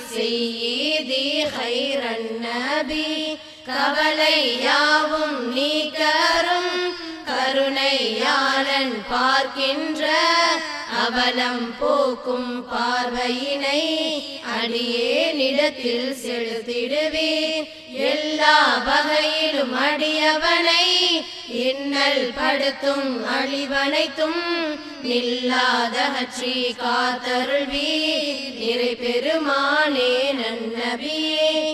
செய்யீதி ஹைரன் நபி கவலை யாவும் நீக்கரும் கருணையாளன் பார்க்கின்ற அவலம் போக்கும் பார்வையினை அடியேனிடத்தில் செலுத்திடுவேன் எல்லா வகையிலும் அடியவனை இன்னல் படுத்தும் அழிவனைத்தும் நில்லாதகற்றி காத்தருள்வி நிறை பெருமானே நன்னபியே